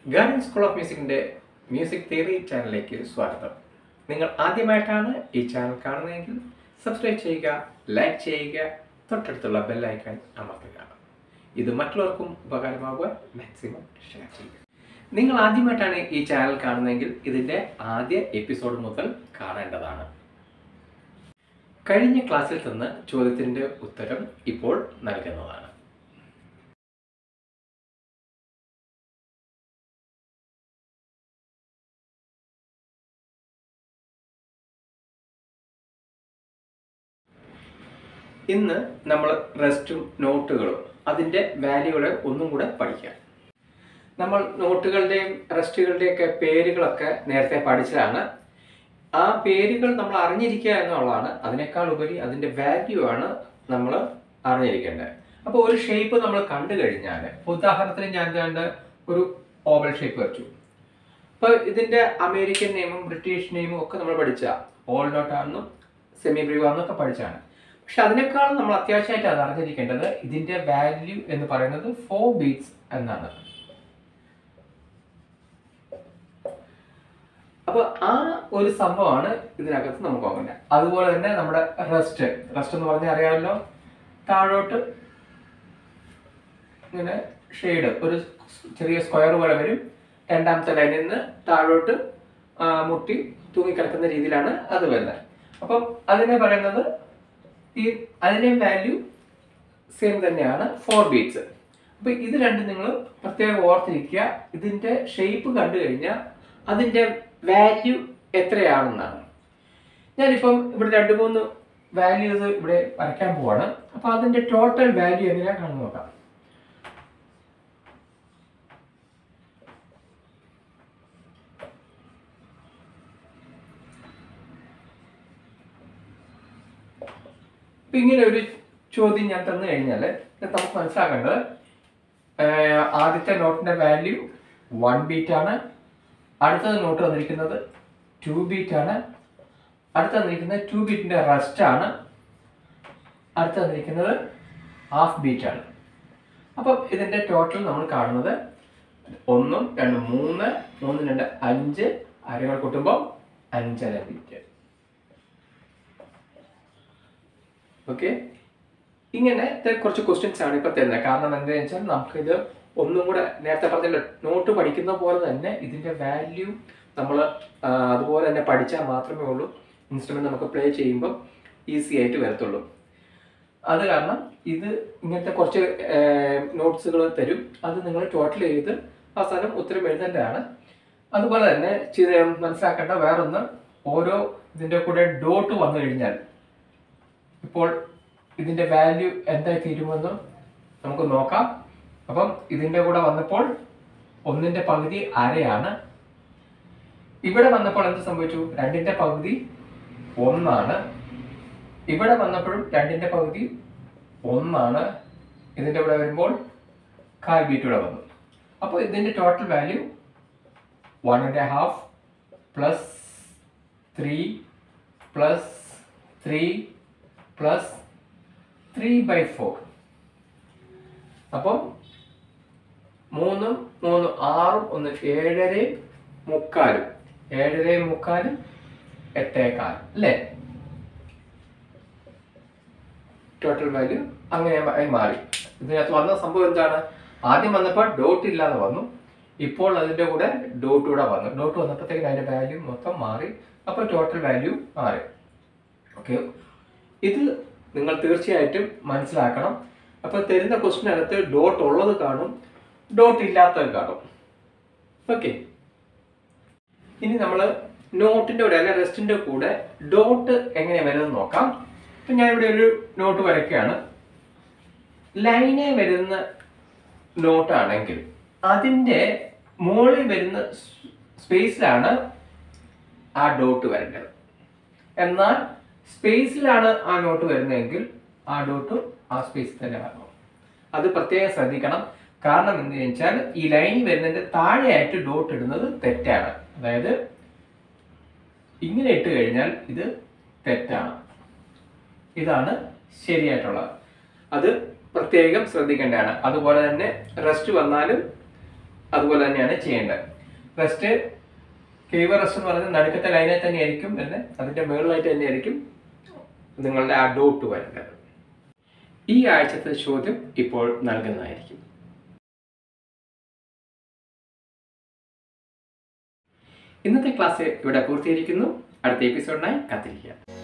garden school of മ്യൂസിക്കിൻ്റെ music theory ചാനലിലേക്ക് സ്വാഗതം നിങ്ങൾ ആദ്യമായിട്ടാണ് ഈ ചാനൽ കാണുന്നതെങ്കിൽ സബ്സ്ക്രൈബ് ചെയ്യുക ലൈക്ക് ചെയ്യുക തൊട്ടടുത്തുള്ള ബെല്ലൈക്കൺ അമർത്തുക ഇത് മറ്റുള്ളവർക്കും ഉപകാരമാകുവാൻ മാക്സിമം ഷെയർ ചെയ്യുക നിങ്ങൾ ആദ്യമായിട്ടാണ് ഈ ചാനൽ കാണുന്നതെങ്കിൽ ഇതിൻ്റെ ആദ്യ എപ്പിസോഡ് മുതൽ കാണേണ്ടതാണ് കഴിഞ്ഞ ക്ലാസ്സിൽ തന്ന ചോദ്യത്തിൻ്റെ ഉത്തരം ഇപ്പോൾ നൽകുന്നതാണ് ഇന്ന് നമ്മൾ റെസ്റ്റും നോട്ടുകളും അതിൻ്റെ വാല്യൂകളെ ഒന്നും കൂടെ പഠിക്കാം നമ്മൾ നോട്ടുകളുടെയും റെസ്റ്റുകളുടെയും ഒക്കെ പേരുകളൊക്കെ നേരത്തെ പഠിച്ചതാണ് ആ പേരുകൾ നമ്മൾ അറിഞ്ഞിരിക്കുക എന്നുള്ളതാണ് അതിനേക്കാൾ ഉപരി അതിൻ്റെ വാല്യൂ ആണ് നമ്മൾ അറിഞ്ഞിരിക്കേണ്ടത് അപ്പോൾ ഒരു ഷേപ്പ് നമ്മൾ കണ്ടു കഴിഞ്ഞാൽ ഉദാഹരണത്തിന് ഞാൻ കണ്ട് ഒരു ഓവൽ ഷേപ്പ് വരച്ചു അപ്പോൾ ഇതിൻ്റെ അമേരിക്കൻ നെയിമും ബ്രിട്ടീഷ് നെയിമും ഒക്കെ നമ്മൾ പഠിച്ച ഓൾ നോട്ട് ആണെന്നും സെമി ബ്രീവ് ആണെന്നൊക്കെ പഠിച്ചാണ് പക്ഷെ അതിനേക്കാൾ നമ്മൾ അത്യാവശ്യമായിട്ട് അത് അറിഞ്ഞിരിക്കേണ്ടത് ഇതിൻ്റെ വാല്യൂ എന്ന് പറയുന്നത് ഫോർ ബീറ്റ്സ് എന്നാണ് അപ്പൊ ആ ഒരു സംഭവമാണ് ഇതിനകത്ത് നമുക്ക് നോക്കേണ്ടത് അതുപോലെ തന്നെ നമ്മുടെ റെസ്റ്റ് റെസ്റ്റ് എന്ന് പറഞ്ഞാൽ അറിയാമല്ലോ താഴോട്ട് ഇങ്ങനെ ഷെയ്ഡ് ഒരു ചെറിയ സ്ക്വയർ പോലെ വരും രണ്ടാമത്തെ ലൈനിൽ നിന്ന് താഴോട്ട് ആ, മുട്ടി തൂങ്ങിക്കിടക്കുന്ന രീതിയിലാണ് അത് വരുന്നത് അപ്പം അതിനെ പറയുന്നത് ഈ അതിന്റെ വാല്യൂ സെയിം തന്നെയാണ് ഫോർ ബീറ്റ്സ് അപ്പൊ ഇത് രണ്ടും നിങ്ങൾ പ്രത്യേകം ഓർത്തിരിക്കുക ഇതിന്റെ ഷേപ്പ് കണ്ടു കഴിഞ്ഞാൽ അതിന്റെ വാല്യൂ എത്രയാണെന്നാണ് ഞാനിപ്പം ഇവിടെ രണ്ട് മൂന്ന് വാല്യൂസ് ഇവിടെ വരയ്ക്കാൻ പോവാണ് അപ്പൊ അതിന്റെ ടോട്ടൽ വാല്യൂ എങ്ങനെയാണെന്ന് നോക്കാം ഇപ്പൊ ഇങ്ങനെ ഒരു ചോദ്യം ഞാൻ തന്നു കഴിഞ്ഞാൽ നമുക്ക് മനസ്സിലാക്കേണ്ടത് ആഹ് ആദ്യത്തെ നോട്ടിന്റെ വാല്യൂ വൺ ബീറ്റ് ആണ് അടുത്തത് നോട്ട് തന്നിരിക്കുന്നത് ടു ബീറ്റ് ആണ് അടുത്ത് തന്നിരിക്കുന്നത് ടു ബീറ്റിന്റെ റെസ്റ്റ് ആണ് അടുത്ത് തന്നിരിക്കുന്നത് ഹാഫ് ബീറ്റ് ആണ് അപ്പം ഇതിന്റെ ടോട്ടൽ നമ്മൾ കാണുന്നത് ഒന്നും രണ്ട് മൂന്ന് മൂന്ന് രണ്ട് അഞ്ച് അരകൾ കൂട്ടുമ്പോൾ അഞ്ചര ബീറ്റ് ഓക്കെ ഇങ്ങനത്തെ കുറച്ച് ക്വസ്റ്റ്യൻസ് ആണ് ഇപ്പൊ തരുന്നത് കാരണം എന്താണെന്ന് വെച്ചാൽ നമുക്കിത് ഒന്നും കൂടെ നേരത്തെ പറഞ്ഞല്ലോ നോട്ട് പഠിക്കുന്ന പോലെ തന്നെ ഇതിന്റെ വാല്യൂ നമ്മൾ അതുപോലെ തന്നെ പഠിച്ചാൽ മാത്രമേ ഉള്ളൂ ഇൻസ്ട്രുമെന്റ് നമുക്ക് പ്ലേ ചെയ്യുമ്പോൾ ഈസി ആയിട്ട് വരത്തുള്ളൂ അത് കാരണം ഇത് ഇങ്ങനത്തെ കുറച്ച് നോട്ട്സുകൾ തരും അത് നിങ്ങൾ ടോട്ടൽ ചെയ്ത് അവസാനം ഉത്തരം എഴുതേണ്ടതാണ് അതുപോലെ തന്നെ ചെയ്ത് മനസ്സിലാക്കേണ്ട വേറൊന്ന് ഓരോ ഇതിന്റെ കൂടെ ഡോട്ട് വന്നു കഴിഞ്ഞാൽ ഇപ്പോൾ ഇതിന്റെ വാല്യൂ എന്തായി തീരുമെന്ന് നമുക്ക് നോക്കാം അപ്പം ഇതിന്റെ കൂടെ വന്നപ്പോൾ ഒന്നിന്റെ പകുതി അരയാണ് ഇവിടെ വന്നപ്പോൾ എന്ത് സംഭവിച്ചു രണ്ടിന്റെ പകുതി ഒന്നാണ് ഇവിടെ വന്നപ്പോഴും രണ്ടിന്റെ പകുതി ഒന്നാണ് ഇതിന്റെ കൂടെ വരുമ്പോൾ കാൽ ബീറ്റ് കൂടെ വന്നു അപ്പോൾ ഇതിന്റെ total value one and half plus three plus three plus three by four അപ്പം മൂന്നും മൂന്ന് ആറും ഒന്ന് ഏഴരയും മുക്കാലും ഏഴരയും മുക്കാലും എട്ടേക്കാൽ അല്ലേ ടോട്ടൽ വാല്യൂ അങ്ങനെ ആയി മാറി ഇതിനകത്ത് വന്ന സംഭവം എന്താണ് ആദ്യം വന്നപ്പോൾ ഡോട്ട് ഇല്ലാതെ വന്നു ഇപ്പോൾ അതിൻ്റെ കൂടെ ഡോട്ട് കൂടെ വന്നു ഡോട്ട് വന്നപ്പോഴത്തേക്കും അതിൻ്റെ വാല്യൂ മൊത്തം മാറി അപ്പോൾ ടോട്ടൽ വാല്യൂ മാറി ഓക്കെ ഇത് നിങ്ങൾ തീർച്ചയായിട്ടും മനസ്സിലാക്കണം അപ്പോൾ തരുന്ന ക്വസ്റ്റിനകത്ത് ഡോട്ട് ഉള്ളത് കാണും ഡോട്ട് ഇല്ലാത്തത് കാണും ഓക്കെ ഇനി നമ്മൾ നോട്ടിന്റെ കൂടെ അല്ലെ റെസ്റ്റിന്റെ കൂടെ ഡോട്ട് എങ്ങനെ വരുന്നത് നോക്കാം ഇപ്പം ഞാനിവിടെ ഒരു നോട്ട് വരയ്ക്കുകയാണ് ലൈനെ വരുന്ന നോട്ടാണെങ്കിൽ അതിൻ്റെ മുകളിൽ വരുന്ന സ്പേസിലാണ് ആ ഡോട്ട് വരേണ്ടത് എന്നാൽ സ്പേസിലാണ് ആ നോട്ട് വരുന്നതെങ്കിൽ ആ ഡോട്ട് ആ സ്പേസിൽ തന്നെ വരണം അത് പ്രത്യേകം ശ്രദ്ധിക്കണം കാരണം എന്ന് വെച്ചാൽ ഈ ലൈനിൽ വരുന്നതിന്റെ താഴെയായിട്ട് ഡോട്ട് ഇടുന്നത് തെറ്റാണ് അതായത് ഇങ്ങനെ ഇട്ട് കഴിഞ്ഞാൽ ഇത് തെറ്റാണ് ഇതാണ് ശരിയായിട്ടുള്ളത് അത് പ്രത്യേകം ശ്രദ്ധിക്കേണ്ടതാണ് അതുപോലെ തന്നെ റെസ്റ്റ് വന്നാലും അതുപോലെ തന്നെയാണ് ചെയ്യേണ്ടത് റെസ്റ്റ് കേവ് റെസ്റ്റ് എന്ന് പറയുന്നത് നടുക്കത്തെ ലൈനായി തന്നെയായിരിക്കും വരുന്നത് അതിന്റെ മുകളിലായിട്ട് തന്നെയായിരിക്കും നിങ്ങളുടെ ആ ഡോട്ട് വരേണ്ടത് ഈ ആഴ്ചത്തെ ചോദ്യം ഇപ്പോൾ നൽകുന്നതായിരിക്കും ഇന്നത്തെ ക്ലാസ് ഇവിടെ പൂർത്തീകരിക്കുന്നു അടുത്ത എപ്പിസോഡിനായി കാത്തിരിക്കുക